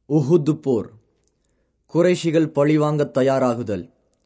உஹுது போர் குறைஷிகள் பழிவாங்கத் தயாராகுதல்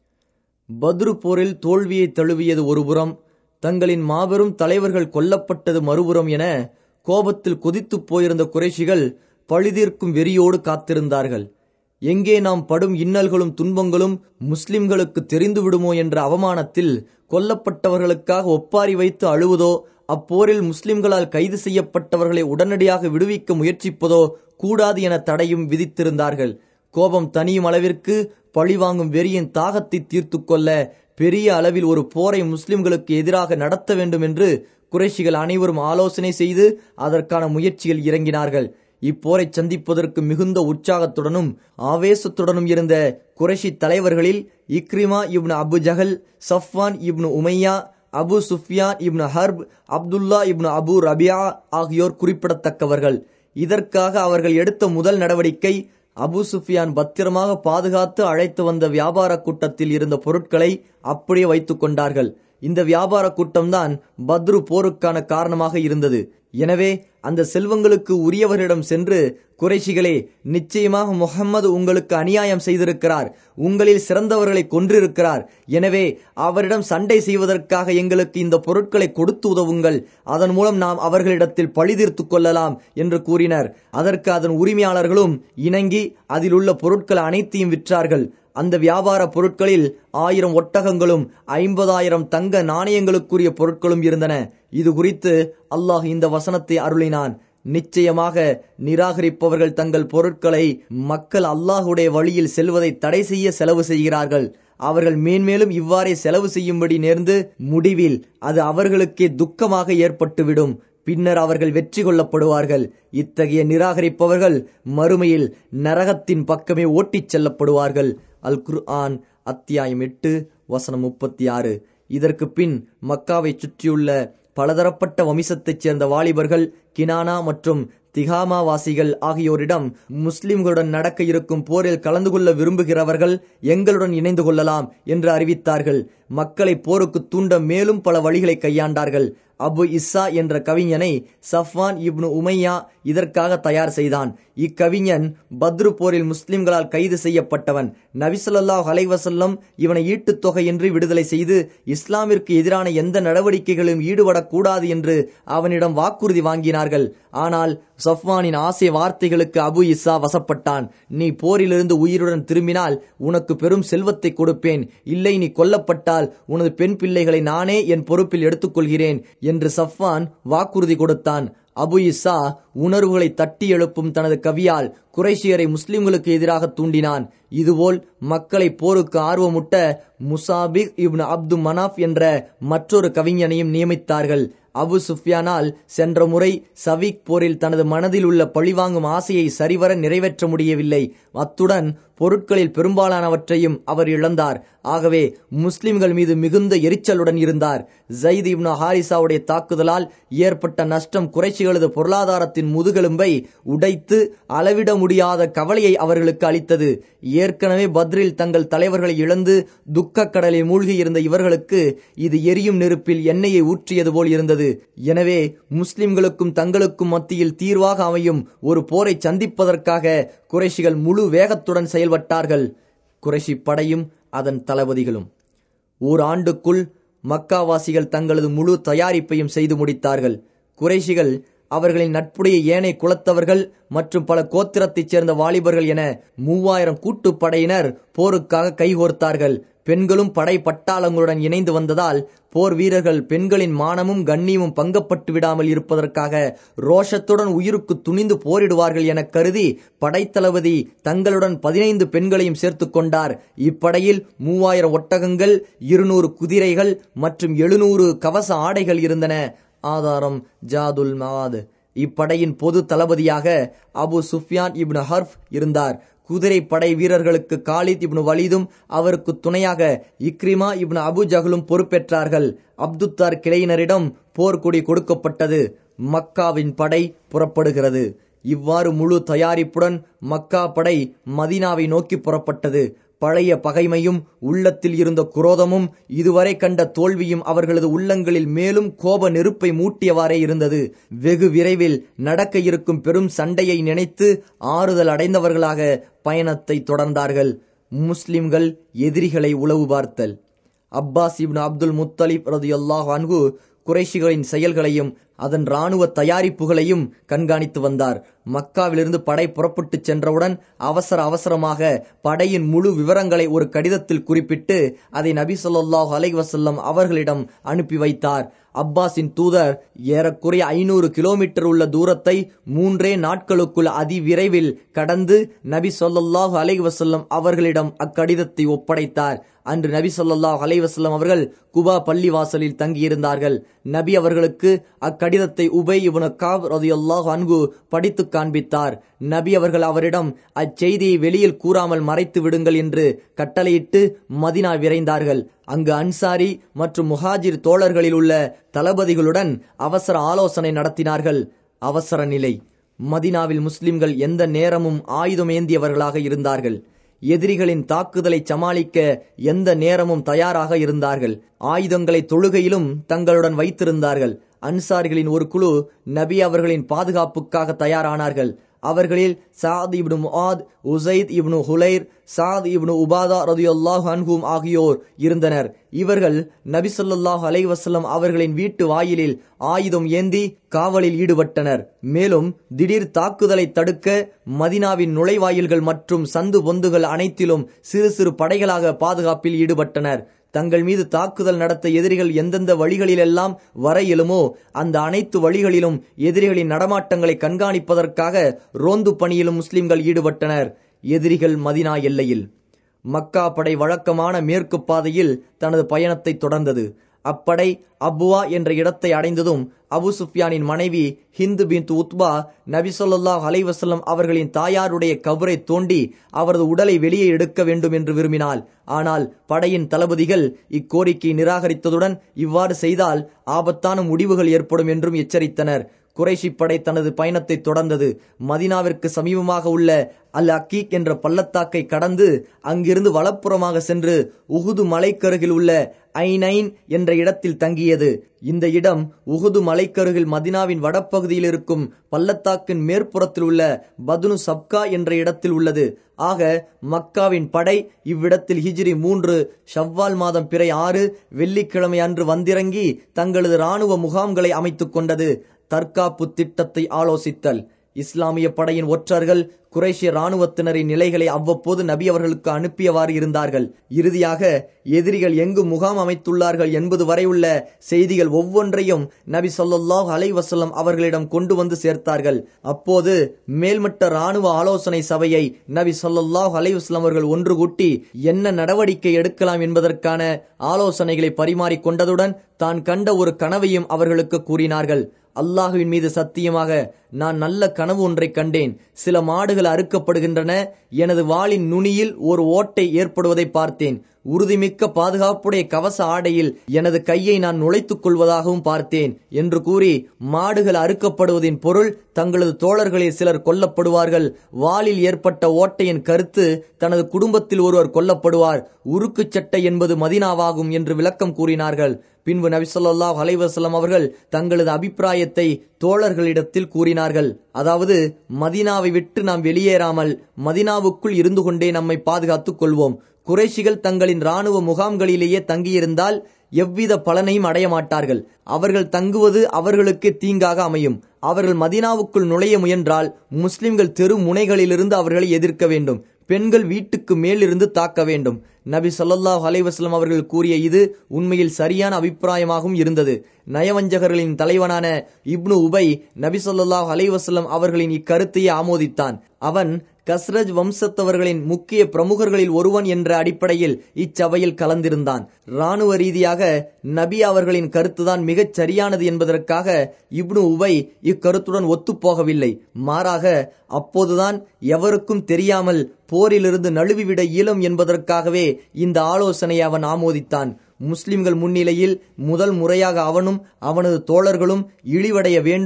பத்ரு போரில் தோல்வியை தழுவியது ஒருபுறம் தங்களின் மாபெரும் தலைவர்கள் கொல்லப்பட்டது மறுபுறம் என கோபத்தில் கொதித்துப் போயிருந்த குறைஷிகள் பழிதீர்க்கும் வெறியோடு காத்திருந்தார்கள் எங்கே நாம் படும் இன்னல்களும் துன்பங்களும் முஸ்லிம்களுக்கு தெரிந்து விடுமோ என்ற அவமானத்தில் கொல்லப்பட்டவர்களுக்காக ஒப்பாரி வைத்து அழுவதோ அப்போரில் முஸ்லிம்களால் கைது செய்யப்பட்டவர்களை உடனடியாக விடுவிக்க முயற்சிப்பதோ கூடாது என தடையும் விதித்திருந்தார்கள் கோபம் தனியும் அளவிற்கு பழிவாங்கும் வெறியின் தாகத்தை தீர்த்து கொள்ள பெரிய அளவில் ஒரு போரை முஸ்லிம்களுக்கு எதிராக நடத்த வேண்டும் என்று குறைஷிகள் அனைவரும் ஆலோசனை செய்து அதற்கான முயற்சியில் இறங்கினார்கள் இப்போரை சந்திப்பதற்கு மிகுந்த உற்சாகத்துடனும் ஆவேசத்துடனும் இருந்த குறைஷி தலைவர்களில் இக்ரிமா இப்னு அபு ஜஹல் சஃப்வான் இப்னு உமையா அபு சுஃபியான் இப்னு ஹர்ப் அப்துல்லா இப்னு அபு ரபியா ஆகியோர் குறிப்பிடத்தக்கவர்கள் இதற்காக அவர்கள் எடுத்த முதல் நடவடிக்கை அபு சுஃபியான் பத்திரமாக பாதுகாத்து அழைத்து வந்த வியாபார கூட்டத்தில் இருந்த பொருட்களை அப்படியே வைத்துக் கொண்டார்கள் இந்த வியாபார கூட்டம்தான் பத்ரு போருக்கான காரணமாக இருந்தது எனவே அந்த செல்வங்களுக்கு உரியவரிடம் சென்று குறைஷிகளே நிச்சயமாக முகம்மது உங்களுக்கு அநியாயம் செய்திருக்கிறார் உங்களில் சிறந்தவர்களை கொன்றிருக்கிறார் எனவே அவரிடம் சண்டை செய்வதற்காக எங்களுக்கு இந்த பொருட்களை கொடுத்து உதவுங்கள் அதன் மூலம் நாம் அவர்களிடத்தில் பழிதீர்த்து கொள்ளலாம் என்று கூறினர் அதற்கு அதன் உரிமையாளர்களும் இணங்கி அதில் உள்ள பொருட்கள் அனைத்தையும் விற்றார்கள் அந்த வியாபார பொருட்களில் ஆயிரம் ஒட்டகங்களும் ஐம்பதாயிரம் தங்க நாணயங்களுக்குரிய பொருட்களும் இருந்தன இது குறித்து அல்லாஹ் இந்த வசனத்தை அருளினான் நிச்சயமாக நிராகரிப்பவர்கள் தங்கள் பொருட்களை மக்கள் அல்லாஹுடைய வழியில் செல்வதை தடை செய்ய செலவு செய்கிறார்கள் அவர்கள் மேன்மேலும் இவ்வாறே செலவு செய்யும்படி நேர்ந்து முடிவில் அது அவர்களுக்கே துக்கமாக ஏற்பட்டுவிடும் பின்னர் அவர்கள் வெற்றி கொள்ளப்படுவார்கள் இத்தகைய நிராகரிப்பவர்கள் மறுமையில் நரகத்தின் பக்கமே ஓட்டிச் செல்லப்படுவார்கள் அல் குர் ஆன் அத்தியாயம் எட்டு வசனம் முப்பத்தி ஆறு இதற்கு பின் மக்காவை சுற்றியுள்ள பலதரப்பட்ட வம்சத்தைச் சேர்ந்த வாலிபர்கள் கினானா மற்றும் திகாமா வாசிகள் ஆகியோரிடம் முஸ்லிம்களுடன் நடக்க இருக்கும் போரில் கலந்து கொள்ள விரும்புகிறவர்கள் எங்களுடன் இணைந்து கொள்ளலாம் என்று அறிவித்தார்கள் மக்களை போருக்கு தூண்ட மேலும் பல வழிகளை கையாண்டார்கள் அபு இஸ்ஸா என்ற கவிஞனை சஃப்வான் இப்னு உமையா இதற்காக தயார் செய்தான் இக்கவிஞன் பத்ரு போரில் முஸ்லிம்களால் கைது செய்யப்பட்டவன் நபிசல்லாஹ் அலைவசல்லம் இவனை ஈட்டுத் தொகையின்றி விடுதலை செய்து இஸ்லாமிற்கு எதிரான எந்த நடவடிக்கைகளும் ஈடுபடக்கூடாது என்று அவனிடம் வாக்குறுதி வாங்கினார்கள் ஆனால் சஃப்வானின் ஆசை வார்த்தைகளுக்கு அபு இஸ்ஸா வசப்பட்டான் நீ போரிலிருந்து உயிருடன் திரும்பினால் உனக்கு பெரும் செல்வத்தை கொடுப்பேன் இல்லை நீ கொல்லப்பட்டால் உனது பெண் பிள்ளைகளை நானே என் பொறுப்பில் எடுத்துக்கொள்கிறேன் என்று சஃப்வான் வாக்குறுதி கொடுத்தான் அபு இஸ்ஸா உணர்வுகளை தட்டி எழுப்பும் தனது கவியால் குறைஷியரை முஸ்லிம்களுக்கு எதிராக தூண்டினான் இதுபோல் மக்களை போருக்கு ஆர்வமுட்ட முசாபிக் இப்னு அப்து மனாஃப் என்ற மற்றொரு கவிஞனையும் நியமித்தார்கள் அபு சுஃபியானால் சென்ற முறை சவிக் போரில் தனது மனதில் உள்ள பழிவாங்கும் ஆசையை சரிவர நிறைவேற்ற முடியவில்லை அத்துடன் பொருட்களில் பெரும்பாலானவற்றையும் அவர் இழந்தார் ஆகவே முஸ்லிம்கள் மீது மிகுந்த எரிச்சலுடன் இருந்தார் ஜயித் இப்னு ஹாரிசாவுடைய தாக்குதலால் ஏற்பட்ட நஷ்டம் குறைச்சிகளது பொருளாதாரத்தின் முதுகெலும்பை உடைத்து அளவிட முடியாத கவலையை அவர்களுக்கு அளித்தது ஏற்கனவே பத்ரில் தங்கள் தலைவர்களை இழந்து துக்கக் கடலில் மூழ்கியிருந்த இவர்களுக்கு இது எரியும் நெருப்பில் எண்ணெயை ஊற்றியது போல் இருந்தது எனவே முஸ்லிம்களுக்கும் தங்களுக்கும் மத்தியில் தீர்வாக அமையும் ஒரு போரை சந்திப்பதற்காக குறைஷிகள் முழு வேகத்துடன் செயல்பட்டார்கள் குறைஷி படையும் அதன் தளபதிகளும் ஓர் ஆண்டுக்குள் மக்காவாசிகள் தங்களது முழு தயாரிப்பையும் செய்து முடித்தார்கள் குறைஷிகள் அவர்களின் நட்புடைய ஏனை குலத்தவர்கள் மற்றும் பல கோத்திரத்தைச் சேர்ந்த வாலிபர்கள் என மூவாயிரம் கூட்டுப்படையினர் போருக்காக கைகோர்த்தார்கள் பெண்களும் படை பட்டாளங்களுடன் இணைந்து வந்ததால் போர் வீரர்கள் பெண்களின் மானமும் கண்ணியமும் பங்கப்பட்டு விடாமல் இருப்பதற்காக ரோஷத்துடன் உயிருக்கு துணிந்து போரிடுவார்கள் என கருதி படைத்தளபதி தங்களுடன் பதினைந்து பெண்களையும் சேர்த்து கொண்டார் இப்படையில் மூவாயிரம் ஒட்டகங்கள் இருநூறு குதிரைகள் மற்றும் எழுநூறு கவச ஆடைகள் இருந்தன ஆதாரம் ஜாதுல் மவாத் இப்படையின் பொது தளபதியாக அபு சுஃபியான் இப்னு ஹர்ஃப் இருந்தார் குதிரை படை வீரர்களுக்கு காலித் இப்னு வலிதும் அவருக்கு துணையாக இக்ரிமா இப்னு அபு ஜஹலும் பொறுப்பேற்றார்கள் அப்துத்தார் கிளையினரிடம் போர்க்குடி கொடுக்கப்பட்டது மக்காவின் படை புறப்படுகிறது இவ்வாறு முழு தயாரிப்புடன் மக்கா படை மதீனாவை நோக்கி புறப்பட்டது பழைய பகைமையும் உள்ளத்தில் இருந்த குரோதமும் இதுவரை கண்ட தோல்வியும் அவர்களது உள்ளங்களில் மேலும் கோப நெருப்பை மூட்டியவாறே இருந்தது வெகு விரைவில் நடக்க இருக்கும் பெரும் சண்டையை நினைத்து ஆறுதல் அடைந்தவர்களாக பயணத்தை தொடர்ந்தார்கள் முஸ்லிம்கள் எதிரிகளை உளவு பார்த்தல் அப்பாஸ் இப்னு அப்துல் முத்தலிப் ரதியுல்லாஹ் அன்ஹு குறைஷிகளின் செயல்களையும் அதன் இராணுவ தயாரிப்புகளையும் கண்காணித்து வந்தார் மக்காவிலிருந்து படை புறப்பட்டு சென்றவுடன் அவசர அவசரமாக படையின் முழு விவரங்களை ஒரு கடிதத்தில் குறிப்பிட்டு அதை நபி சொல்லாஹு அலை வசல்லம் அவர்களிடம் அனுப்பி வைத்தார் அப்பாஸின் தூதர் ஏறக்குறைய ஐநூறு கிலோமீட்டர் உள்ள தூரத்தை மூன்றே நாட்களுக்குள் அதிவிரைவில் கடந்து நபி சொல்லாஹு அலை வசல்லம் அவர்களிடம் அக்கடிதத்தை ஒப்படைத்தார் அன்று நபி சொல்லாஹ் அலைவசல்லம் அவர்கள் குபா பள்ளிவாசலில் தங்கியிருந்தார்கள் நபி அவர்களுக்கு அக்கடிதத்தை உபை இவனு காப் ரதியுல்லாஹ் அன்கு படித்து காண்பித்தார் நபி அவர்கள் அவரிடம் அச்செய்தியை வெளியில் கூறாமல் மறைத்து விடுங்கள் என்று கட்டளையிட்டு மதினா விரைந்தார்கள் அங்கு அன்சாரி மற்றும் முஹாஜிர் தோழர்களில் உள்ள தளபதிகளுடன் அவசர ஆலோசனை நடத்தினார்கள் அவசர நிலை மதினாவில் முஸ்லிம்கள் எந்த நேரமும் ஆயுதம் ஏந்தியவர்களாக இருந்தார்கள் எதிரிகளின் தாக்குதலை சமாளிக்க எந்த நேரமும் தயாராக இருந்தார்கள் ஆயுதங்களை தொழுகையிலும் தங்களுடன் வைத்திருந்தார்கள் அன்சாரிகளின் ஒரு குழு நபி அவர்களின் பாதுகாப்புக்காக தயாரானார்கள் அவர்களில் சாத் இப்னு முஆத் உசைத் இப்னு ஹுலைர் சாத் இப்னு உபாதா ரதியுல்லாஹ் அன்ஹும் ஆகியோர் இருந்தனர் இவர்கள் நபி சொல்லாஹ் அலைவசல்லம் அவர்களின் வீட்டு வாயிலில் ஆயுதம் ஏந்தி காவலில் ஈடுபட்டனர் மேலும் திடீர் தாக்குதலை தடுக்க மதினாவின் நுழைவாயில்கள் மற்றும் சந்து பொந்துகள் அனைத்திலும் சிறு சிறு படைகளாக பாதுகாப்பில் ஈடுபட்டனர் தங்கள் மீது தாக்குதல் நடத்த எதிரிகள் எந்தெந்த வழிகளிலெல்லாம் வர இயலுமோ அந்த அனைத்து வழிகளிலும் எதிரிகளின் நடமாட்டங்களை கண்காணிப்பதற்காக ரோந்து பணியிலும் முஸ்லிம்கள் ஈடுபட்டனர் எதிரிகள் மதினா எல்லையில் மக்கா படை வழக்கமான மேற்கு பாதையில் தனது பயணத்தை தொடர்ந்தது அப்படை அபுவா என்ற இடத்தை அடைந்ததும் அபு சுஃபியானின் மனைவி ஹிந்து பின் உத்பா நபி சொல்லாஹ் அலைவசல்லம் அவர்களின் தாயாருடைய கபரை தோண்டி அவரது உடலை வெளியே எடுக்க வேண்டும் என்று விரும்பினாள் ஆனால் படையின் தளபதிகள் இக்கோரிக்கையை நிராகரித்ததுடன் இவ்வாறு செய்தால் ஆபத்தான முடிவுகள் ஏற்படும் என்றும் எச்சரித்தனர் குறைஷி படை தனது பயணத்தை தொடர்ந்தது மதினாவிற்கு சமீபமாக உள்ள அல் அக்கீக் என்ற பள்ளத்தாக்கை கடந்து அங்கிருந்து வலப்புறமாக சென்று உகுது மலைக்கருகில் உள்ள ஐநைன் என்ற இடத்தில் தங்கியது இந்த இடம் உகுது மலைக்கருகில் மதினாவின் வடப்பகுதியில் இருக்கும் பள்ளத்தாக்கின் மேற்புறத்தில் உள்ள பதுனு சப்கா என்ற இடத்தில் உள்ளது ஆக மக்காவின் படை இவ்விடத்தில் ஹிஜ்ரி மூன்று ஷவ்வால் மாதம் பிறை ஆறு வெள்ளிக்கிழமை அன்று வந்திறங்கி தங்களது இராணுவ முகாம்களை அமைத்துக் கொண்டது தற்காப்பு திட்டத்தை ஆலோசித்தல் இஸ்லாமிய படையின் ஒற்றர்கள் குறைஷிய இராணுவத்தினரின் நிலைகளை அவ்வப்போது நபி அவர்களுக்கு அனுப்பியவாறு இருந்தார்கள் இறுதியாக எதிரிகள் எங்கு முகாம் அமைத்துள்ளார்கள் என்பது வரை உள்ள செய்திகள் ஒவ்வொன்றையும் நபி சொல்லாஹ் அலைவசல்லம் அவர்களிடம் கொண்டு வந்து சேர்த்தார்கள் அப்போது மேல்மட்ட இராணுவ ஆலோசனை சபையை நபி சொல்லாஹ் அலைவசல்லம் அவர்கள் ஒன்று கூட்டி என்ன நடவடிக்கை எடுக்கலாம் என்பதற்கான ஆலோசனைகளை பரிமாறிக் கொண்டதுடன் தான் கண்ட ஒரு கனவையும் அவர்களுக்கு கூறினார்கள் அல்லாஹுவின் மீது சத்தியமாக நான் நல்ல கனவு ஒன்றை கண்டேன் சில மாடுகள் அறுக்கப்படுகின்றன எனது வாளின் நுனியில் ஒரு ஓட்டை ஏற்படுவதை பார்த்தேன் உறுதிமிக்க பாதுகாப்புடைய கவச ஆடையில் எனது கையை நான் நுழைத்துக் கொள்வதாகவும் பார்த்தேன் என்று கூறி மாடுகள் அறுக்கப்படுவதின் பொருள் தங்களது தோழர்களில் சிலர் கொல்லப்படுவார்கள் வாளில் ஏற்பட்ட ஓட்டையின் கருத்து தனது குடும்பத்தில் ஒருவர் கொல்லப்படுவார் உருக்கு சட்டை என்பது மதினாவாகும் என்று விளக்கம் கூறினார்கள் பின்பு நபிசல்லாஹ் அலைவசல்லம் அவர்கள் தங்களது அபிப்பிராயத்தை தோழர்களிடத்தில் கூறினார்கள் அதாவது மதினாவை விட்டு நாம் வெளியேறாமல் மதினாவுக்குள் இருந்து கொண்டே நம்மை பாதுகாத்துக் கொள்வோம் குறைஷிகள் தங்களின் இராணுவ முகாம்களிலேயே தங்கியிருந்தால் எவ்வித பலனையும் அடைய மாட்டார்கள் அவர்கள் தங்குவது அவர்களுக்கு தீங்காக அமையும் அவர்கள் மதினாவுக்குள் நுழைய முயன்றால் முஸ்லிம்கள் தெரு முனைகளிலிருந்து அவர்களை எதிர்க்க வேண்டும் பெண்கள் வீட்டுக்கு மேலிருந்து தாக்க வேண்டும் நபி சொல்லாஹ் அலைவாஸ்லம் அவர்கள் கூறிய இது உண்மையில் சரியான அபிப்பிராயமாகவும் இருந்தது நயவஞ்சகர்களின் தலைவனான இப்னு உபை நபி சொல்லாஹ் அலைவாஸ்லம் அவர்களின் இக்கருத்தையே ஆமோதித்தான் அவன் கஸ்ரஜ் வம்சத்தவர்களின் முக்கிய பிரமுகர்களில் ஒருவன் என்ற அடிப்படையில் இச்சபையில் கலந்திருந்தான் இராணுவ ரீதியாக நபி அவர்களின் கருத்துதான் மிகச் சரியானது என்பதற்காக இப்னு உபை இக்கருத்துடன் ஒத்துப்போகவில்லை மாறாக அப்போதுதான் எவருக்கும் தெரியாமல் போரிலிருந்து நழுவிவிட இயலும் என்பதற்காகவே இந்த ஆலோசனையை அவன் ஆமோதித்தான் முஸ்லிம்கள் முன்னிலையில் முதல் முறையாக அவனும் அவனது தோழர்களும் இழிவடைய வேண்டும்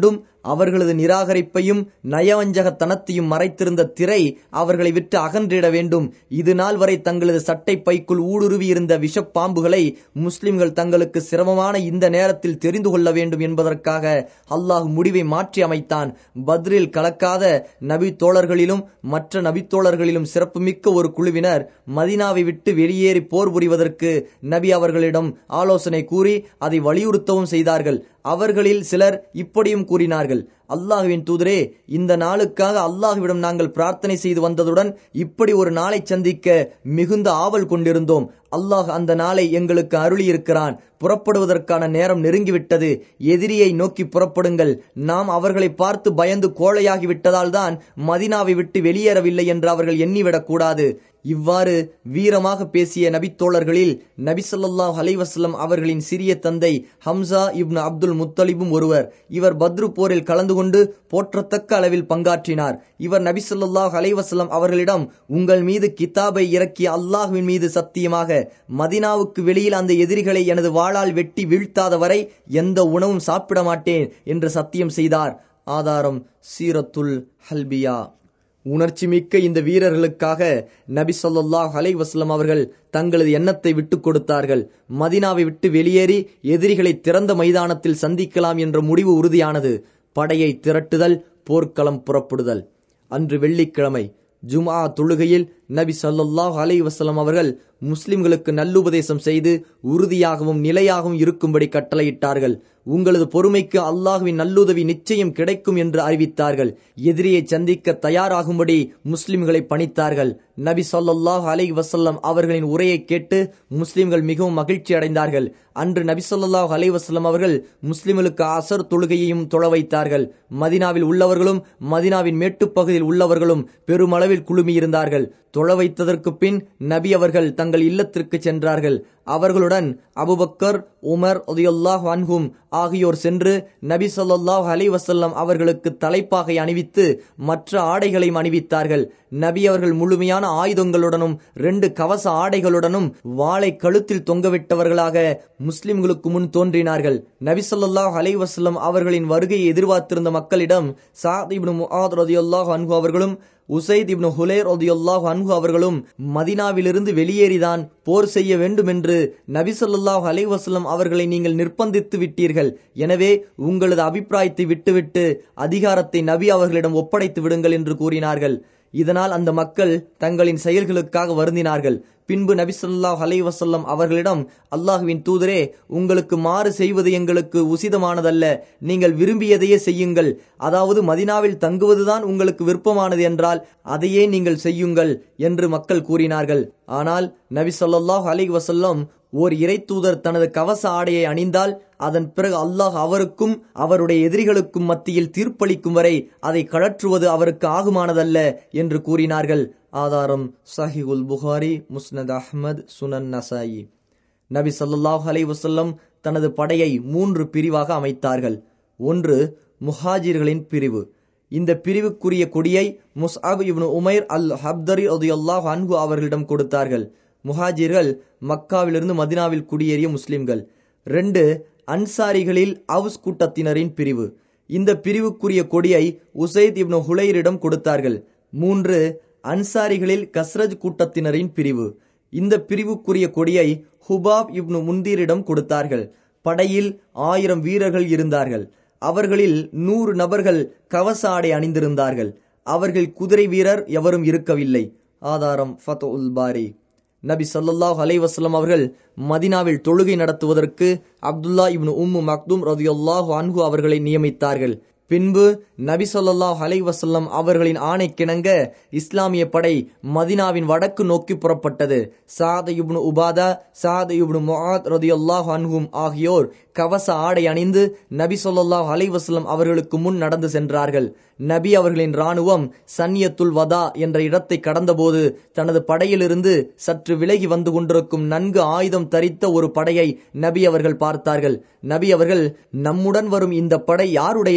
அவர்களது நிராகரிப்பையும் நயவஞ்சகத்தனத்தையும் மறைத்திருந்த திரை அவர்களை விட்டு அகன்றிட வேண்டும் இது நாள் வரை தங்களது சட்டை பைக்குள் ஊடுருவி இருந்த விஷப்பாம்புகளை முஸ்லிம்கள் தங்களுக்கு சிரமமான இந்த நேரத்தில் தெரிந்து கொள்ள வேண்டும் என்பதற்காக அல்லாஹ் முடிவை மாற்றி அமைத்தான் பத்ரில் கலக்காத நபி தோழர்களிலும் மற்ற நபித்தோழர்களிலும் சிறப்புமிக்க ஒரு குழுவினர் மதினாவை விட்டு வெளியேறி போர் புரிவதற்கு நபி அவர்களிடம் ஆலோசனை கூறி அதை வலியுறுத்தவும் செய்தார்கள் அவர்களில் சிலர் இப்படியும் கூறினார்கள் அல்லாஹுவின் தூதரே இந்த நாளுக்காக அல்லாஹுவிடம் நாங்கள் பிரார்த்தனை செய்து வந்ததுடன் இப்படி ஒரு நாளை சந்திக்க மிகுந்த ஆவல் கொண்டிருந்தோம் அல்லாஹ் அந்த நாளை எங்களுக்கு அருளியிருக்கிறான் புறப்படுவதற்கான நேரம் நெருங்கிவிட்டது எதிரியை நோக்கி புறப்படுங்கள் நாம் அவர்களை பார்த்து பயந்து கோழையாகி விட்டதால் தான் மதினாவை விட்டு வெளியேறவில்லை என்று அவர்கள் எண்ணிவிடக் கூடாது இவ்வாறு வீரமாக பேசிய நபித்தோழர்களில் நபி சொல்லாஹ் அலைவாஸ்லம் அவர்களின் சிறிய தந்தை ஹம்சா இப்னு அப்துல் முத்தலிபும் ஒருவர் இவர் பத்ரு போரில் கலந்து கொண்டு போற்றத்தக்க அளவில் பங்காற்றினார் இவர் நபி சொல்லாஹ் அலைவாஸ்லம் அவர்களிடம் உங்கள் மீது கிதாபை இறக்கிய அல்லாஹுவின் மீது சத்தியமாக மதினாவுக்கு வெளியில் அந்த எதிரிகளை எனது வாளால் வெட்டி வீழ்த்தாத வரை எந்த உணவும் சாப்பிட மாட்டேன் என்று சத்தியம் செய்தார் ஆதாரம் சீரத்துல் ஹல்பியா உணர்ச்சி மிக்க இந்த வீரர்களுக்காக நபி சொல்லாஹ் அலை வஸ்லம் அவர்கள் தங்களது எண்ணத்தை விட்டுக் கொடுத்தார்கள் மதினாவை விட்டு வெளியேறி எதிரிகளை திறந்த மைதானத்தில் சந்திக்கலாம் என்ற முடிவு உறுதியானது படையை திரட்டுதல் போர்க்களம் புறப்படுதல் அன்று வெள்ளிக்கிழமை ஜுமா தொழுகையில் நபி சொல்லாஹ் அலை வசலம் அவர்கள் முஸ்லிம்களுக்கு நல்லுபதேசம் செய்து உறுதியாகவும் நிலையாகவும் இருக்கும்படி கட்டளையிட்டார்கள் உங்களது பொறுமைக்கு அல்லாஹுவின் நல்லுதவி நிச்சயம் கிடைக்கும் என்று அறிவித்தார்கள் எதிரியை சந்திக்க தயாராகும்படி முஸ்லிம்களை பணித்தார்கள் நபி சொல்லாஹ் அலை வசல்லம் அவர்களின் உரையை கேட்டு முஸ்லிம்கள் மிகவும் மகிழ்ச்சி அடைந்தார்கள் அன்று நபி சொல்லாஹ் அலை வசல்லம் அவர்கள் முஸ்லிம்களுக்கு அசர் தொழுகையையும் தொழ வைத்தார்கள் மதினாவில் உள்ளவர்களும் மதினாவின் மேட்டுப்பகுதியில் உள்ளவர்களும் பெருமளவில் குழுமியிருந்தார்கள் தொழ வைத்ததற்கு பின் நபி அவர்கள் தங்கள் இல்லத்திற்கு சென்றார்கள் அவர்களுடன் அபுபக்கர் உமர் ஒதியுல்லாஹ் அன்ஹும் ஆகியோர் சென்று நபி சொல்லாஹ் அலி வசல்லம் அவர்களுக்கு தலைப்பாகை அணிவித்து மற்ற ஆடைகளையும் அணிவித்தார்கள் நபி அவர்கள் முழுமையான ஆயுதங்களுடனும் ரெண்டு கவச ஆடைகளுடனும் வாளை கழுத்தில் தொங்கவிட்டவர்களாக முஸ்லிம்களுக்கு முன் தோன்றினார்கள் நபி சொல்லாஹ் அலை வசல்லம் அவர்களின் வருகையை எதிர்பார்த்திருந்த மக்களிடம் சாத் இப்னு முஆத் ரதியுல்லாஹ் அன்ஹு அவர்களும் உசைத் இப்னு ஹுலேர் ரதியுல்லாஹ் அன்ஹு அவர்களும் மதினாவிலிருந்து வெளியேறிதான் போர் செய்ய வேண்டும் என்று நபி சொல்லாஹ் அலை வசல்லம் அவர்களை நீங்கள் நிர்பந்தித்து விட்டீர்கள் எனவே உங்களது அபிப்பிராயத்தை விட்டுவிட்டு அதிகாரத்தை நபி அவர்களிடம் ஒப்படைத்து விடுங்கள் என்று கூறினார்கள் இதனால் அந்த மக்கள் தங்களின் செயல்களுக்காக வருந்தினார்கள் பின்பு நபி சொல்லாஹ் அலை வசல்லம் அவர்களிடம் அல்லாஹுவின் தூதரே உங்களுக்கு மாறு செய்வது எங்களுக்கு உசிதமானதல்ல நீங்கள் விரும்பியதையே செய்யுங்கள் அதாவது மதினாவில் தங்குவதுதான் உங்களுக்கு விருப்பமானது என்றால் அதையே நீங்கள் செய்யுங்கள் என்று மக்கள் கூறினார்கள் ஆனால் நபி சொல்லாஹ் அலை வசல்லம் ஓர் இறை தூதர் தனது கவச ஆடையை அணிந்தால் அதன் பிறகு அல்லாஹ் அவருக்கும் அவருடைய எதிரிகளுக்கும் மத்தியில் தீர்ப்பளிக்கும் வரை அதை கழற்றுவது அவருக்கு ஆகுமானதல்ல என்று கூறினார்கள் ஆதாரம் சஹிகுல் புகாரி முஸ்னத் அஹ்மத் சுனன் நசாயி நபி சல்லாஹ் அலை வசல்லம் தனது படையை மூன்று பிரிவாக அமைத்தார்கள் ஒன்று முஹாஜிர்களின் பிரிவு இந்த பிரிவுக்குரிய கொடியை முஸ்அப் இப்னு உமைர் அல் ஹப்தரி அல்லாஹ் அன்ஹு அவர்களிடம் கொடுத்தார்கள் முஹாஜிர்கள் மக்காவிலிருந்து மதினாவில் குடியேறிய முஸ்லிம்கள் ரெண்டு அன்சாரிகளில் அவுஸ் கூட்டத்தினரின் பிரிவு இந்த பிரிவுக்குரிய கொடியை உசைத் இப்னு ஹுலைரிடம் கொடுத்தார்கள் மூன்று அன்சாரிகளில் கஸ்ரஜ் கூட்டத்தினரின் பிரிவு இந்த பிரிவுக்குரிய கொடியை ஹுபாப் இப்னு முந்தீரிடம் கொடுத்தார்கள் படையில் ஆயிரம் வீரர்கள் இருந்தார்கள் அவர்களில் நூறு நபர்கள் கவச ஆடை அணிந்திருந்தார்கள் அவர்கள் குதிரை வீரர் எவரும் இருக்கவில்லை ஆதாரம் ஃபத் உல் பாரி நபி சல்லாஹ் அலைவாஸ்லம் அவர்கள் மதினாவில் தொழுகை நடத்துவதற்கு அப்துல்லா இப்னு உம்மு மக்தும் ரதியுல்லாஹு அன்ஹு அவர்களை நியமித்தார்கள் பின்பு நபி சொல்லாஹ் அலை வசல்லம் அவர்களின் ஆணைக்கிணங்க இஸ்லாமிய படை மதினாவின் வடக்கு நோக்கி புறப்பட்டது சாத் இப்னு உபாதா சாத் இப்னு முஆத் ரதியுல்லாஹ் அன்ஹும் ஆகியோர் கவச ஆடை அணிந்து நபி சொல்லாஹ் அலை வசல்லம் அவர்களுக்கு முன் நடந்து சென்றார்கள் நபி அவர்களின் ராணுவம் சன்னியத்துல் வதா என்ற இடத்தை கடந்தபோது தனது படையிலிருந்து சற்று விலகி வந்து கொண்டிருக்கும் நன்கு ஆயுதம் தரித்த ஒரு படையை நபி அவர்கள் பார்த்தார்கள் நபி அவர்கள் நம்முடன் வரும் இந்த படை யாருடையது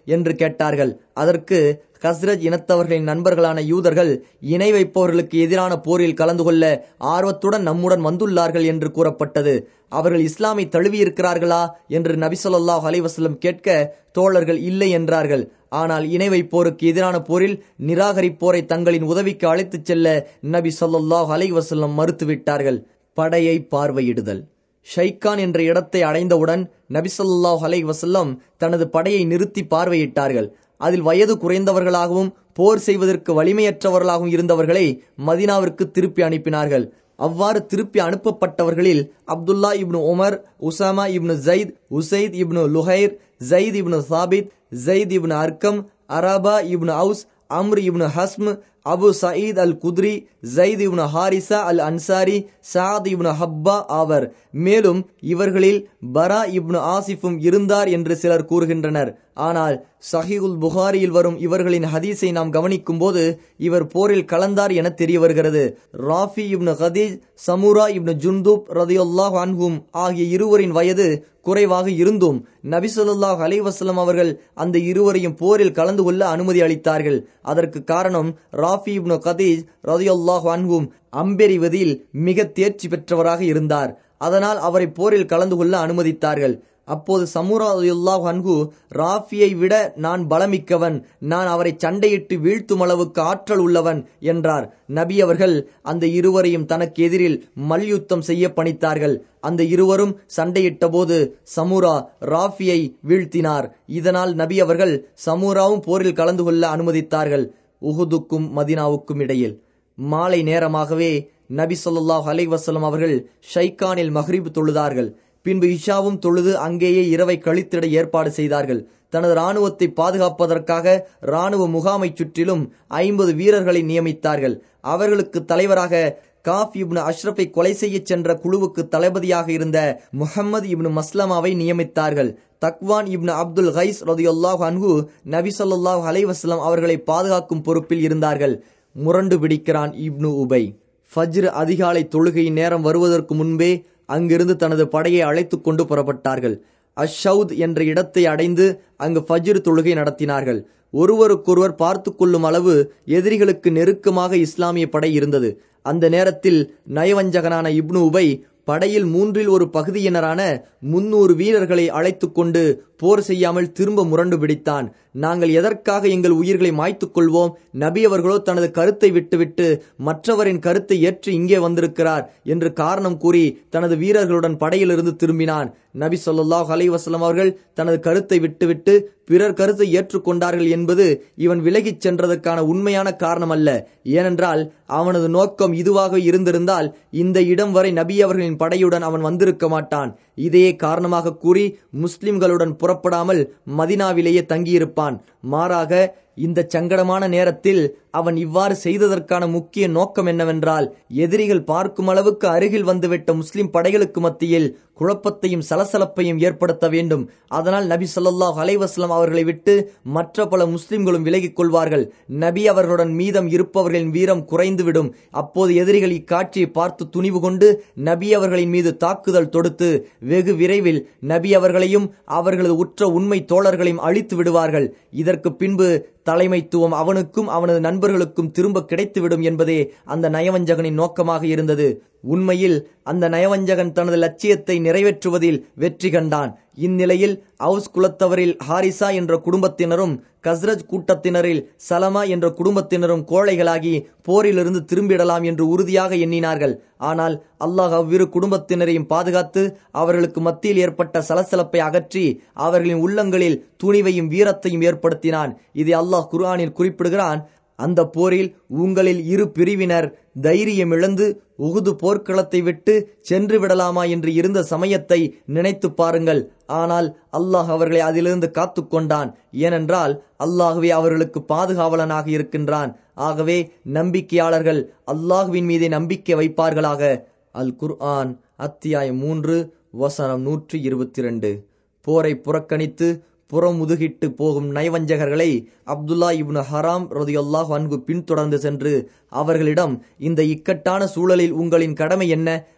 என்று கேட்டார்கள் அதற்கு ஹஸ்ரஜ் இனத்தவர்களின் நண்பர்களான யூதர்கள் இணை வைப்பவர்களுக்கு எதிரான போரில் கலந்து கொள்ள ஆர்வத்துடன் நம்முடன் வந்துள்ளார்கள் என்று கூறப்பட்டது அவர்கள் இஸ்லாமை தழுவியிருக்கிறார்களா என்று நபி சொல்லாஹ் அலைவசல்லம் கேட்க தோழர்கள் இல்லை என்றார்கள் ஆனால் இணை வைப்போருக்கு எதிரான போரில் நிராகரிப்போரை தங்களின் உதவிக்கு அழைத்துச் செல்ல நபி சொல்லாஹ் அலைவசல்லம் மறுத்துவிட்டார்கள் படையை பார்வையிடுதல் ஷைக்கான் என்ற இடத்தை அடைந்தவுடன் நபிசல்லாஹ் அலை வசல்லம் தனது படையை நிறுத்தி பார்வையிட்டார்கள் அதில் வயது குறைந்தவர்களாகவும் போர் செய்வதற்கு வலிமையற்றவர்களாகவும் இருந்தவர்களை மதினாவிற்கு திருப்பி அனுப்பினார்கள் அவ்வாறு திருப்பி அனுப்பப்பட்டவர்களில் அப்துல்லா இப்னு உமர் உசாமா இப்னு ஜயித் உசைத் இப்னு லுஹைர் ஜயித் இப்னு சாபித் ஜயித் இப்னு அர்க்கம் அரபா இப்னு அவுஸ் அம்ர் இப்னு ஹஸ்ம் அபு சயீத் அல் குத்ரி ஜயித் இப்னு ஹாரிசா அல் அன்சாரி சாத் இப்னு ஹப்பா ஆவர் மேலும் இவர்களில் பரா இப்னு ஆசிஃபும் இருந்தார் என்று சிலர் கூறுகின்றனர் ஆனால் சஹிகுல் புகாரியில் வரும் இவர்களின் ஹதீஸை நாம் கவனிக்கும் போது இவர் போரில் கலந்தார் என தெரிய வருகிறது ராஃபி இப்னு ஹதீஜ் சமுரா இப்னு ஜுந்தூப் ரதியுல்லாஹ் அன்ஹும் ஆகிய இருவரின் வயது குறைவாக இருந்தும் நபிசுல்லாஹ் அலைவாஸ்லம் அவர்கள் அந்த இருவரையும் போரில் கலந்து கொள்ள அனுமதி அளித்தார்கள் அதற்கு காரணம் ராஃபி இப்னு கதீஜ் ரதியுல்லாஹ் அன்ஹும் அம்பெறிவதில் மிக தேர்ச்சி பெற்றவராக இருந்தார் அதனால் அவரை போரில் கலந்து கொள்ள அனுமதித்தார்கள் அப்போது சமுராயுல்லாஹ் அன்ஹு ராஃபியை விட நான் பலமிக்கவன் நான் அவரை சண்டையிட்டு வீழ்த்தும் அளவுக்கு ஆற்றல் உள்ளவன் என்றார் நபி அவர்கள் அந்த இருவரையும் தனக்கு எதிரில் மல்யுத்தம் செய்ய பணித்தார்கள் அந்த இருவரும் சண்டையிட்ட போது சமுரா ராஃபியை வீழ்த்தினார் இதனால் நபி அவர்கள் சமுராவும் போரில் கலந்து கொள்ள அனுமதித்தார்கள் உஹுதுக்கும் மதினாவுக்கும் இடையில் மாலை நேரமாகவே நபி சொல்லாஹ் அலைவசலம் அவர்கள் ஷைக்கானில் மஹ்ரிப் தொழுதார்கள் பின்பு இஷாவும் தொழுது அங்கேயே இரவை கழித்திட ஏற்பாடு செய்தார்கள் தனது ராணுவத்தை பாதுகாப்பதற்காக ராணுவ முகாமை சுற்றிலும் ஐம்பது வீரர்களை நியமித்தார்கள் அவர்களுக்கு தலைவராக காஃப் இப்னு அஷ்ரஃபை கொலை செய்ய சென்ற குழுவுக்கு தளபதியாக இருந்த முகமது இப்னு மஸ்லமாவை நியமித்தார்கள் தக்வான் இப்னு அப்துல் ஹைஸ் ரதியுல்லாஹ் அன்ஹு நபி சொல்லாஹ் அலைவாஸ்லாம் அவர்களை பாதுகாக்கும் பொறுப்பில் இருந்தார்கள் முரண்டு பிடிக்கிறான் இப்னு உபை ஃபஜ்ர் அதிகாலை தொழுகை நேரம் வருவதற்கு முன்பே அங்கிருந்து தனது படையை அழைத்து கொண்டு புறப்பட்டார்கள் அஷவுத் என்ற இடத்தை அடைந்து அங்கு ஃபஜ்ர் தொழுகை நடத்தினார்கள் ஒருவருக்கொருவர் பார்த்து கொள்ளும் அளவு எதிரிகளுக்கு நெருக்கமாக இஸ்லாமிய படை இருந்தது அந்த நேரத்தில் நயவஞ்சகனான இப்னு உபை படையில் மூன்றில் ஒரு பகுதியினரான முன்னூறு வீரர்களை அழைத்து கொண்டு போர் செய்யாமல் திரும்ப முரண்டு பிடித்தான் நாங்கள் எதற்காக எங்கள் உயிர்களை மாய்த்துக் கொள்வோம் நபி அவர்களோ தனது கருத்தை விட்டுவிட்டு மற்றவரின் கருத்தை ஏற்று இங்கே வந்திருக்கிறார் என்று காரணம் கூறி தனது வீரர்களுடன் படையிலிருந்து திரும்பினான் நபி சொல்லாஹ் அலைவாஸ்லம் அவர்கள் தனது கருத்தை விட்டுவிட்டு பிறர் கருத்தை ஏற்றுக்கொண்டார்கள் என்பது இவன் விலகிச் சென்றதற்கான உண்மையான காரணம் அல்ல ஏனென்றால் அவனது நோக்கம் இதுவாக இருந்திருந்தால் இந்த இடம் வரை நபி அவர்களின் படையுடன் அவன் வந்திருக்க மாட்டான் இதையே காரணமாக கூறி முஸ்லிம்களுடன் புறப்படாமல் மதினாவிலேயே தங்கியிருப்பான் மாறாக இந்த சங்கடமான நேரத்தில் அவன் இவ்வாறு செய்ததற்கான முக்கிய நோக்கம் என்னவென்றால் எதிரிகள் பார்க்கும் அளவுக்கு அருகில் வந்துவிட்ட முஸ்லிம் படைகளுக்கு மத்தியில் குழப்பத்தையும் சலசலப்பையும் ஏற்படுத்த வேண்டும் அதனால் நபி சொல்லாஹ் அலைவாஸ்லாம் அவர்களை விட்டு மற்ற பல முஸ்லிம்களும் விலகிக் கொள்வார்கள் நபி அவர்களுடன் மீதம் இருப்பவர்களின் வீரம் குறைந்துவிடும் அப்போது எதிரிகள் இக்காட்சியை பார்த்து துணிவு கொண்டு நபி அவர்களின் மீது தாக்குதல் தொடுத்து வெகு விரைவில் நபி அவர்களையும் அவர்களது உற்ற உண்மை தோழர்களையும் அழித்து விடுவார்கள் இதற்கு பின்பு தலைமைத்துவம் அவனுக்கும் அவனது நண்பர்களுக்கும் திரும்ப கிடைத்துவிடும் என்பதே அந்த நயவஞ்சகனின் நோக்கமாக இருந்தது உண்மையில் அந்த நயவஞ்சகன் தனது லட்சியத்தை நிறைவேற்றுவதில் வெற்றி கண்டான் இந்நிலையில் அவுஸ் குலத்தவரில் ஹாரிசா என்ற குடும்பத்தினரும் கஸ்ரஜ் கூட்டத்தினரில் சலமா என்ற குடும்பத்தினரும் கோழைகளாகி போரிலிருந்து திரும்பிடலாம் என்று உறுதியாக எண்ணினார்கள் ஆனால் அல்லாஹ் அவ்விரு குடும்பத்தினரையும் பாதுகாத்து அவர்களுக்கு மத்தியில் ஏற்பட்ட சலசலப்பை அகற்றி அவர்களின் உள்ளங்களில் துணிவையும் வீரத்தையும் ஏற்படுத்தினான் இதை அல்லாஹ் குர்ஆனில் குறிப்பிடுகிறான் அந்த போரில் உங்களில் இரு பிரிவினர் தைரியம் இழந்து உகுது போர்க்களத்தை விட்டு சென்று விடலாமா என்று இருந்த சமயத்தை நினைத்து பாருங்கள் ஆனால் அல்லாஹ் அவர்களை அதிலிருந்து காத்து கொண்டான் ஏனென்றால் அல்லாஹுவே அவர்களுக்கு பாதுகாவலனாக இருக்கின்றான் ஆகவே நம்பிக்கையாளர்கள் அல்லாஹுவின் மீதே நம்பிக்கை வைப்பார்களாக அல் குர்ஆன் அத்தியாயம் மூன்று வசனம் நூற்றி இருபத்தி ரெண்டு போரை புறக்கணித்து புறமுதுகிட்டு போகும் நயவஞ்சகர்களை அப்துல்லா இப்னு ஹராம் ரதியுல்லாஹ் அன்பு பின்தொடர்ந்து சென்று அவர்களிடம் இந்த இக்கட்டான சூழலில் உங்களின் கடமை என்ன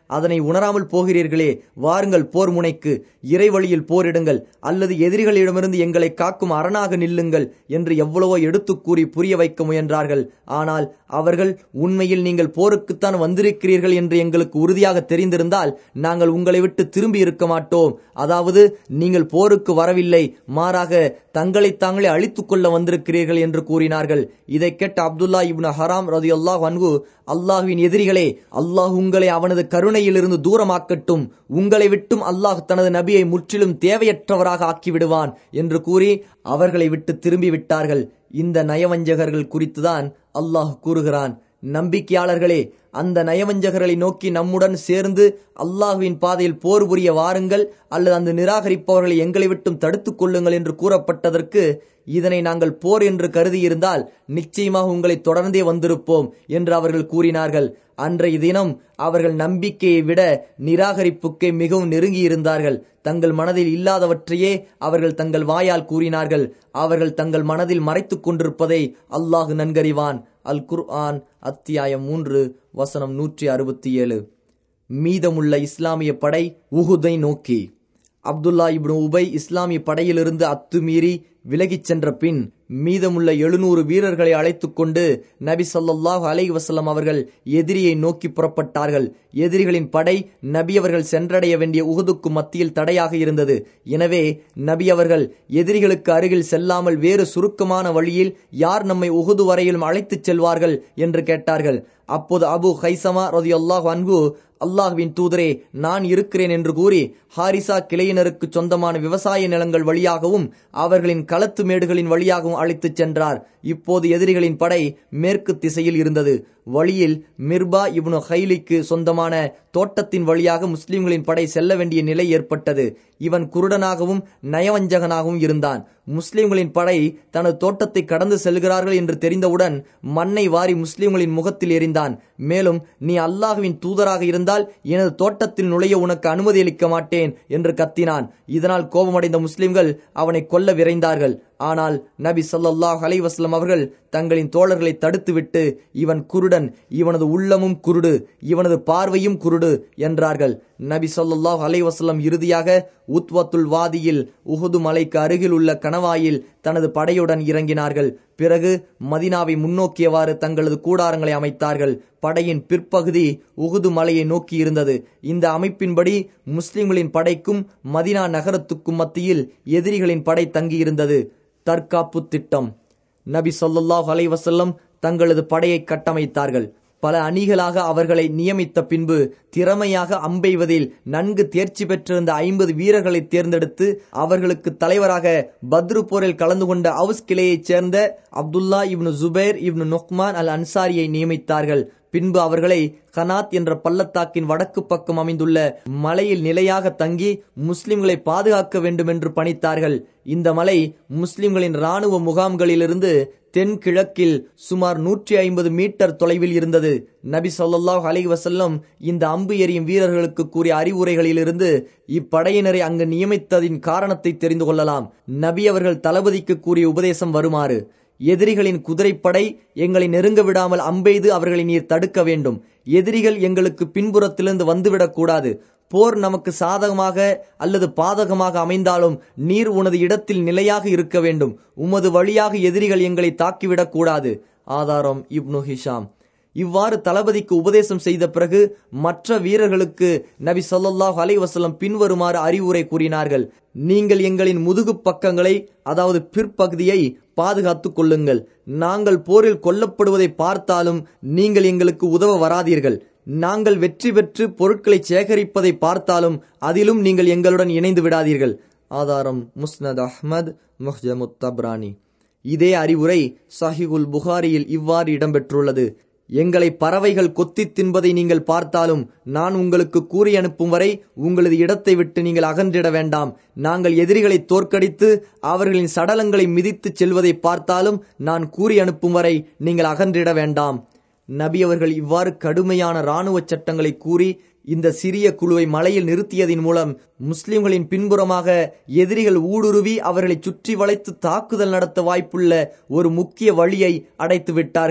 அதனை உணராமல் போகிறீர்களே வாருங்கள் போர் முனைக்கு இறைவழியில் போரிடுங்கள் அல்லது எதிரிகளிடமிருந்து எங்களை காக்கும் அரணாக நில்லுங்கள் என்று எவ்வளவோ எடுத்து கூறி புரிய வைக்க முயன்றார்கள் ஆனால் அவர்கள் உண்மையில் நீங்கள் போருக்குத்தான் வந்திருக்கிறீர்கள் என்று எங்களுக்கு உறுதியாக தெரிந்திருந்தால் நாங்கள் உங்களை விட்டு திரும்பி இருக்க மாட்டோம் அதாவது நீங்கள் போருக்கு வரவில்லை மாறாக தங்களை தாங்களே அழித்துக் கொள்ள வந்திருக்கிறீர்கள் என்று கூறினார்கள் இதை கேட்ட அப்துல்லா இப்னு ஹராம் ரதி அல்லாஹ் அன்கு அல்லாஹுவின் எதிரிகளே அல்லாஹ் உங்களை அவனது கருணையிலிருந்து தூரமாக்கட்டும் உங்களை விட்டும் அல்லாஹ் தனது நபியை முற்றிலும் தேவையற்றவராக ஆக்கிவிடுவான் என்று கூறி அவர்களை விட்டு திரும்பி விட்டார்கள் இந்த நயவஞ்சகர்கள் குறித்துதான் அல்லாஹ் கூறுகிறான் நம்பிக்கையாளர்களே அந்த நயவஞ்சகர்களை நோக்கி நம்முடன் சேர்ந்து அல்லாஹுவின் பாதையில் போர் புரிய வாருங்கள் அல்லது அந்த நிராகரிப்பவர்களை எங்களை விட்டும் தடுத்துக் கொள்ளுங்கள் என்று கூறப்பட்டதற்கு இதனை நாங்கள் போர் என்று கருதியிருந்தால் நிச்சயமாக உங்களை தொடர்ந்தே வந்திருப்போம் என்று அவர்கள் கூறினார்கள் அன்றைய தினம் அவர்கள் நம்பிக்கையை விட நிராகரிப்புக்கே மிகவும் நெருங்கி இருந்தார்கள் தங்கள் மனதில் இல்லாதவற்றையே அவர்கள் தங்கள் வாயால் கூறினார்கள் அவர்கள் தங்கள் மனதில் மறைத்துக் கொண்டிருப்பதை அல்லாஹு நன்கறிவான் அல் குர் ஆன் அத்தியாயம் மூன்று வசனம் நூற்றி அறுபத்தி ஏழு மீதமுள்ள இஸ்லாமிய படை உஹுதை நோக்கி அப்துல்லா இப்னு உபை இஸ்லாமிய படையிலிருந்து அத்துமீறி விலகிச் சென்ற பின் மீதமுள்ள எழுநூறு வீரர்களை அழைத்துக் கொண்டு நபி சொல்லாஹு அலை வசல்லம் அவர்கள் எதிரியை நோக்கி புறப்பட்டார்கள் எதிரிகளின் படை நபி அவர்கள் சென்றடைய வேண்டிய உகுதுக்கு மத்தியில் தடையாக இருந்தது எனவே நபி அவர்கள் எதிரிகளுக்கு அருகில் செல்லாமல் வேறு சுருக்கமான வழியில் யார் நம்மை உகுது வரையிலும் அழைத்துச் செல்வார்கள் என்று கேட்டார்கள் அப்போது அபு ஹைசமா ரதி அல்லாஹ் அன்பு அல்லாஹ்வின் தூதரே நான் இருக்கிறேன் என்று கூறி ஹாரிசா கிளையினருக்கு சொந்தமான விவசாய நிலங்கள் வழியாகவும் அவர்களின் களத்து மேடுகளின் வழியாகவும் அழைத்துச் சென்றார் இப்போது எதிரிகளின் படை மேற்கு திசையில் இருந்தது வழியில் மிர்பா இப்னு ஹைலிக்கு சொந்தமான தோட்டத்தின் வழியாக முஸ்லிம்களின் படை செல்ல வேண்டிய நிலை ஏற்பட்டது இவன் குருடனாகவும் நயவஞ்சகனாகவும் இருந்தான் முஸ்லிம்களின் படை தனது தோட்டத்தை கடந்து செல்கிறார்கள் என்று தெரிந்தவுடன் மண்ணை வாரி முஸ்லிம்களின் முகத்தில் எறிந்தான் மேலும் நீ அல்லாஹுவின் தூதராக இருந்தால் எனது தோட்டத்தில் நுழைய உனக்கு அனுமதி அளிக்க மாட்டேன் என்று கத்தினான் இதனால் கோபமடைந்த முஸ்லிம்கள் அவனை கொல்ல விரைந்தார்கள் ஆனால் நபி சொல்லாஹ் அலைவாஸ்லம் அவர்கள் தங்களின் தோழர்களை தடுத்துவிட்டு இவன் குருடன் இவனது உள்ளமும் குருடு இவனது பார்வையும் குருடு என்றார்கள் நபி சொல்லாஹ் அலைவாஸ்லம் இறுதியாக உத்வத்துல் வாதியில் உகுது மலைக்கு அருகில் உள்ள கணவாயில் தனது படையுடன் இறங்கினார்கள் பிறகு மதினாவை முன்னோக்கியவாறு தங்களது கூடாரங்களை அமைத்தார்கள் படையின் பிற்பகுதி உகுது மலையை நோக்கி இருந்தது இந்த அமைப்பின்படி முஸ்லிம்களின் படைக்கும் மதினா நகரத்துக்கும் மத்தியில் எதிரிகளின் படை தங்கியிருந்தது தற்காப்பு திட்டம் நபி சொல்லாஹ் அலைவசல்லம் தங்களது படையை கட்டமைத்தார்கள் பல அணிகளாக அவர்களை நியமித்த பின்பு திறமையாக அம்பெய்வதில் நன்கு தேர்ச்சி பெற்றிருந்த ஐம்பது வீரர்களை தேர்ந்தெடுத்து அவர்களுக்கு தலைவராக பத்ரு போரில் கலந்து கொண்ட அவுஸ் கிளையைச் சேர்ந்த அப்துல்லா இப்னு ஜுபேர் இப்னு நொக்மான் அல் அன்சாரியை நியமித்தார்கள் பின்பு அவர்களை கனாத் என்ற பள்ளத்தாக்கின் வடக்கு பக்கம் அமைந்துள்ள மலையில் நிலையாக தங்கி முஸ்லிம்களை பாதுகாக்க வேண்டும் என்று பணித்தார்கள் இந்த மலை முஸ்லிம்களின் ராணுவ முகாம்களிலிருந்து தென்கிழக்கில் சுமார் நூற்றி ஐம்பது மீட்டர் தொலைவில் இருந்தது நபி சொல்லாஹ் அலி வசல்லம் இந்த அம்பு எறியும் வீரர்களுக்கு கூறிய அறிவுரைகளிலிருந்து இப்படையினரை அங்கு நியமித்ததின் காரணத்தை தெரிந்து கொள்ளலாம் நபி அவர்கள் தளபதிக்கு கூறிய உபதேசம் வருமாறு எதிரிகளின் குதிரைப்படை எங்களை நெருங்க விடாமல் அம்பெய்து அவர்களை நீர் தடுக்க வேண்டும் எதிரிகள் எங்களுக்கு பின்புறத்திலிருந்து வந்துவிடக் கூடாது போர் நமக்கு சாதகமாக அல்லது பாதகமாக அமைந்தாலும் நீர் உனது இடத்தில் நிலையாக இருக்க வேண்டும் உமது வழியாக எதிரிகள் எங்களை தாக்கிவிடக் கூடாது ஆதாரம் இப்னு ஹிஷாம் இவ்வாறு தளபதிக்கு உபதேசம் செய்த பிறகு மற்ற வீரர்களுக்கு நபி சொல்லாஹ் அலைவசலம் பின்வருமாறு அறிவுரை கூறினார்கள் நீங்கள் எங்களின் முதுகு பக்கங்களை அதாவது பிற்பகுதியை பாதுகாத்துக் கொள்ளுங்கள் நாங்கள் போரில் கொல்லப்படுவதை பார்த்தாலும் நீங்கள் எங்களுக்கு உதவ வராதீர்கள் நாங்கள் வெற்றி பெற்று பொருட்களை சேகரிப்பதை பார்த்தாலும் அதிலும் நீங்கள் எங்களுடன் இணைந்து விடாதீர்கள் ஆதாரம் முஸ்னத் அஹ்மத் முஹ்ஜமுத் தப்ரானி இதே அறிவுரை சஹிகுல் புகாரியில் இவ்வாறு இடம்பெற்றுள்ளது எங்களை பறவைகள் கொத்தி தின்பதை நீங்கள் பார்த்தாலும் நான் உங்களுக்கு கூறி அனுப்பும் வரை உங்களது இடத்தை விட்டு நீங்கள் அகன்றிட வேண்டாம் நாங்கள் எதிரிகளை தோற்கடித்து அவர்களின் சடலங்களை மிதித்து செல்வதை பார்த்தாலும் நான் கூறி அனுப்பும் வரை நீங்கள் அகன்றிட வேண்டாம் நபி அவர்கள் இவ்வாறு கடுமையான இராணுவ சட்டங்களை கூறி இந்த சிறிய குழுவை மலையில் நிறுத்தியதின் மூலம் முஸ்லிம்களின் பின்புறமாக எதிரிகள் ஊடுருவி அவர்களை சுற்றி வளைத்து தாக்குதல் நடத்த வாய்ப்புள்ள ஒரு முக்கிய வழியை அடைத்து விட்டார்கள்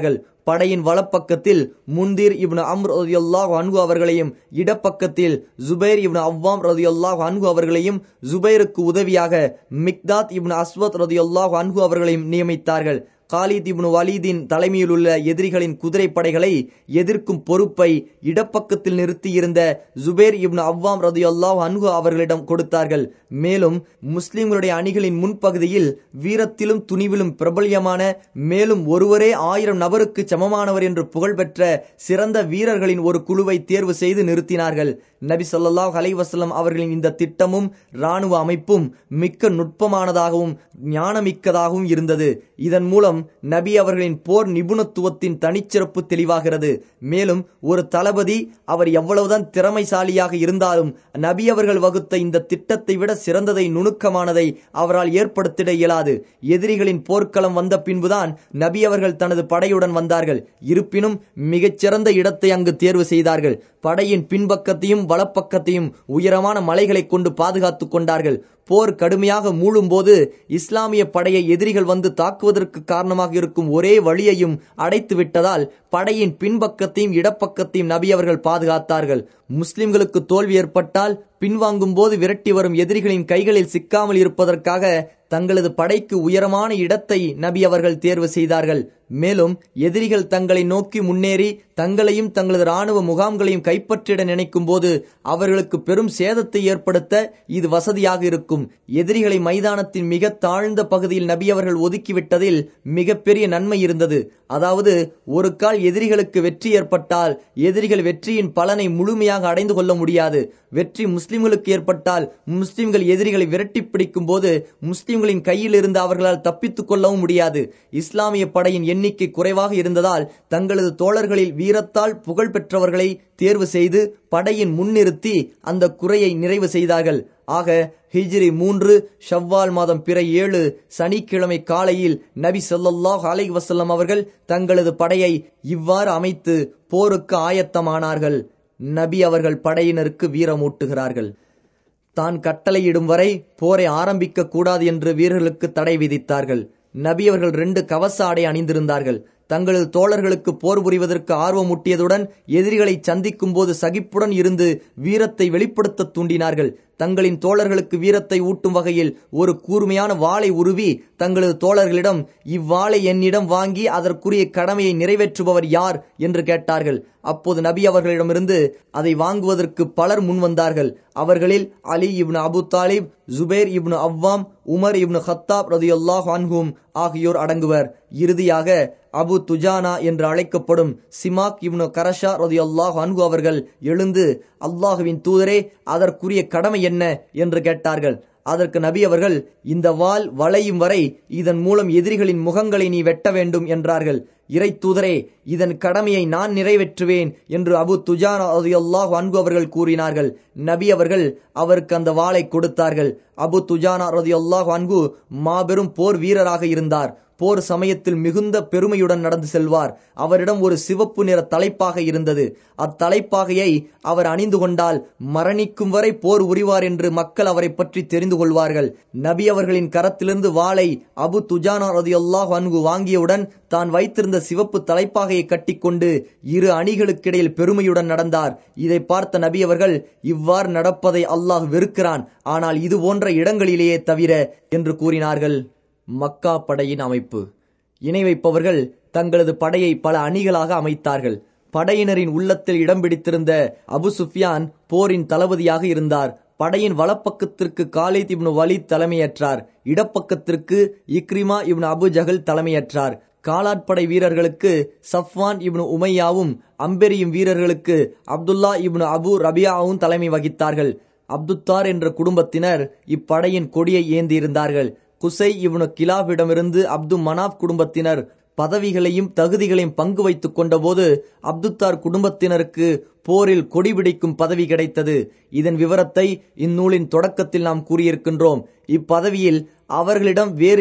படையின் வலப்பக்கத்தில் முந்திர் இப்னு அம்ர் ரதியுல்லாஹ் அன்ஹு அவர்களையும் இடப்பக்கத்தில் ஜுபைர் இப்னு அவ்வாம் ரதியுல்லாஹ் அன்ஹு அவர்களையும் ஜுபைருக்கு உதவியாக மிக்தாத் இப்னு அஸ்வத் ரதியுல்லாஹ் அன்ஹு அவர்களையும் நியமித்தார்கள் காலித் இப்னு வலீதின் தலைமையில் உள்ள எதிரிகளின் குதிரை படைகளை எதிர்க்கும் பொறுப்பை இடப்பக்கத்தில் நிறுத்தியிருந்த ஜுபேர் இப்னு அவ்வாம் ரதி அல்லாஹ் அன்ஹு அவர்களிடம் கொடுத்தார்கள் மேலும் முஸ்லிம்களுடைய அணிகளின் முன்பகுதியில் வீரத்திலும் துணிவிலும் பிரபல்யமான மேலும் ஒருவரே ஆயிரம் நபருக்கு சமமானவர் என்று புகழ்பெற்ற சிறந்த வீரர்களின் ஒரு குழுவை தேர்வு செய்து நிறுத்தினார்கள் நபி சொல்லாஹ் அலைவசல்லம் அவர்களின் இந்த திட்டமும் இராணுவ அமைப்பும் மிக்க நுட்பமானதாகவும் ஞானமிக்கதாகவும் இருந்தது இதன் மூலம் நபி அவர்களின் போர் நிபுணத்துவத்தின் தனிச்சிறப்பு தெளிவாகிறது மேலும் ஒரு தளபதி அவர் எவ்வளவுதான் திறமைசாலியாக இருந்தாலும் நபி அவர்கள் வகுத்த இந்த திட்டத்தை விட சிறந்ததை நுணுக்கமானதை அவரால் ஏற்படுத்திட இயலாது எதிரிகளின் போர்க்களம் வந்த பின்புதான் நபி அவர்கள் தனது படையுடன் வந்தார்கள் இருப்பினும் மிகச்சிறந்த இடத்தை அங்கு தேர்வு செய்தார்கள் படையின் பின்பக்கத்தையும் வலப்பக்கத்தையும் உயரமான மலைகளை கொண்டு பாதுகாத்துக் கொண்டார்கள் போர் கடுமையாக மூழும் போது இஸ்லாமிய படையை எதிரிகள் வந்து தாக்குவதற்கு காரணமாக இருக்கும் ஒரே வழியையும் அடைத்து விட்டதால் படையின் பின்பக்கத்தையும் இடப்பக்கத்தையும் நபி அவர்கள் பாதுகாத்தார்கள் முஸ்லிம்களுக்கு தோல்வி ஏற்பட்டால் பின்வாங்கும் போது விரட்டி வரும் எதிரிகளின் கைகளில் சிக்காமல் இருப்பதற்காக தங்களது படைக்கு உயரமான இடத்தை நபி அவர்கள் தேர்வு செய்தார்கள் மேலும் எதிரிகள் தங்களை நோக்கி முன்னேறி தங்களையும் தங்களது ராணுவ முகாம்களையும் கைப்பற்றிட நினைக்கும் போது அவர்களுக்கு பெரும் சேதத்தை ஏற்படுத்த இது வசதியாக இருக்கும் எதிரிகளை மைதானத்தின் மிக தாழ்ந்த பகுதியில் நபி அவர்கள் ஒதுக்கிவிட்டதில் மிகப்பெரிய நன்மை இருந்தது அதாவது ஒரு கால் எதிரிகளுக்கு வெற்றி ஏற்பட்டால் எதிரிகள் வெற்றியின் பலனை முழுமையாக அடைந்து கொள்ள முடியாது வெற்றி முஸ்லிம்களுக்கு ஏற்பட்டால் முஸ்லிம்கள் எதிரிகளை விரட்டி பிடிக்கும் போது முஸ்லிம்களின் கையில் இருந்து அவர்களால் தப்பித்துக் கொள்ளவும் முடியாது இஸ்லாமிய படையின் எண்ணிக்கை குறைவாக இருந்ததால் தங்களது தோழர்களில் வீரத்தால் புகழ் பெற்றவர்களை தேர்வு செய்து படையின் முன்னிறுத்தி அந்த குறையை நிறைவு செய்தார்கள் ஆக ஹிஜ்ரி மூன்று ஷவ்வால் மாதம் பிற ஏழு சனிக்கிழமை காலையில் நபி சொல்லாஹ் அலை வசல்லம் அவர்கள் தங்களது படையை இவ்வாறு அமைத்து போருக்கு ஆயத்தமானார்கள் நபி அவர்கள் படையினருக்கு வீரமூட்டுகிறார்கள் தான் கட்டளையிடும் வரை போரை ஆரம்பிக்க கூடாது என்று வீரர்களுக்கு தடை விதித்தார்கள் நபி அவர்கள் ரெண்டு கவச ஆடை அணிந்திருந்தார்கள் தங்களது தோழர்களுக்கு போர் புரிவதற்கு ஆர்வமூட்டியதுடன் எதிரிகளை சந்திக்கும் போது சகிப்புடன் இருந்து வீரத்தை வெளிப்படுத்த தூண்டினார்கள் தங்களின் தோழர்களுக்கு வீரத்தை ஊட்டும் வகையில் ஒரு கூர்மையான வாளை உருவி தங்களது தோழர்களிடம் இவ்வாளை என்னிடம் வாங்கி அதற்குரிய கடமையை நிறைவேற்றுபவர் யார் என்று கேட்டார்கள் அப்போது நபி அவர்களிடமிருந்து அதை வாங்குவதற்கு பலர் முன்வந்தார்கள் அவர்களில் அலி இப்னு அபு தாலிப் ஜுபேர் இப்னு அவ்வாம் உமர் இப்னு ஹத்தாப் ரதியுல்லாஹ் அன்ஹும் ஆகியோர் அடங்குவர் இறுதியாக அபு துஜானா என்று அழைக்கப்படும் சிமாக் இப்னு கரஷா ரதியுல்லாஹ் அன்ஹு அவர்கள் எழுந்து அல்லாஹுவின் தூதரே அதற்குரிய கடமை என்ன என்று கேட்டார்கள் அதற்கு நபி அவர்கள் இந்த வாள் வளையும் வரை இதன் மூலம் எதிரிகளின் முகங்களை நீ வெட்ட வேண்டும் என்றார்கள் இறை தூதரே இதன் கடமையை நான் நிறைவேற்றுவேன் என்று அபு துஜானா அல்லாஹ் அன்பு அவர்கள் கூறினார்கள் நபி அவர்கள் அவருக்கு அந்த வாளை கொடுத்தார்கள் அபு துஜானா ரதி அல்லாஹ் அன்பு மாபெரும் போர் வீரராக இருந்தார் போர் சமயத்தில் மிகுந்த பெருமையுடன் நடந்து செல்வார் அவரிடம் ஒரு சிவப்பு நிற தலைப்பாக இருந்தது அத்தலைப்பாகையை அவர் அணிந்து கொண்டால் மரணிக்கும் வரை போர் உரிவார் என்று மக்கள் அவரை பற்றி தெரிந்து கொள்வார்கள் நபி அவர்களின் கரத்திலிருந்து வாளை அபு துஜானா ரதி அல்லாஹ் அன்கு வாங்கியவுடன் தான் வைத்திருந்த சிவப்பு தலைப்பாகையை கட்டிக்கொண்டு இரு அணிகளுக்கிடையில் பெருமையுடன் நடந்தார் இதை பார்த்த நபி அவர்கள் இவ்வாறு நடப்பதை அல்லாஹ் வெறுக்கிறான் ஆனால் இது போன்ற இடங்களிலேயே தவிர என்று கூறினார்கள் மக்கா படையின் அமைப்பு இணை வைப்பவர்கள் தங்களது படையை பல அணிகளாக அமைத்தார்கள் படையினரின் உள்ளத்தில் இடம் பிடித்திருந்த அபு சுஃபியான் போரின் தளபதியாக இருந்தார் படையின் வலப்பக்கத்திற்கு காலித் இப்னு வலித் தலைமையேற்றார் இடப்பக்கத்திற்கு இக்ரிமா இப்னு அபு ஜஹல் தலைமையேற்றார் காலாட்படை வீரர்களுக்கு சஃப்வான் இப்னு உமையாவும் அம்பெரியும் வீரர்களுக்கு அப்துல்லா இப்னு அபு ரபியாவும் தலைமை வகித்தார்கள் அப்துத்தார் என்ற குடும்பத்தினர் இப்படையின் கொடியை ஏந்தியிருந்தார்கள் குசை இவனு கிலாவிடமிருந்து அப்து மனாப் குடும்பத்தினர் பதவிகளையும் தகுதிகளையும் பங்கு வைத்துக் கொண்டபோது அப்துத்தார் குடும்பத்தினருக்கு போரில் கொடிபிடிக்கும் பதவி கிடைத்தது இதன் விவரத்தை இந்நூலின் தொடக்கத்தில் நாம் கூறியிருக்கின்றோம் இப்பதவியில் அவர்களிடம் வேறு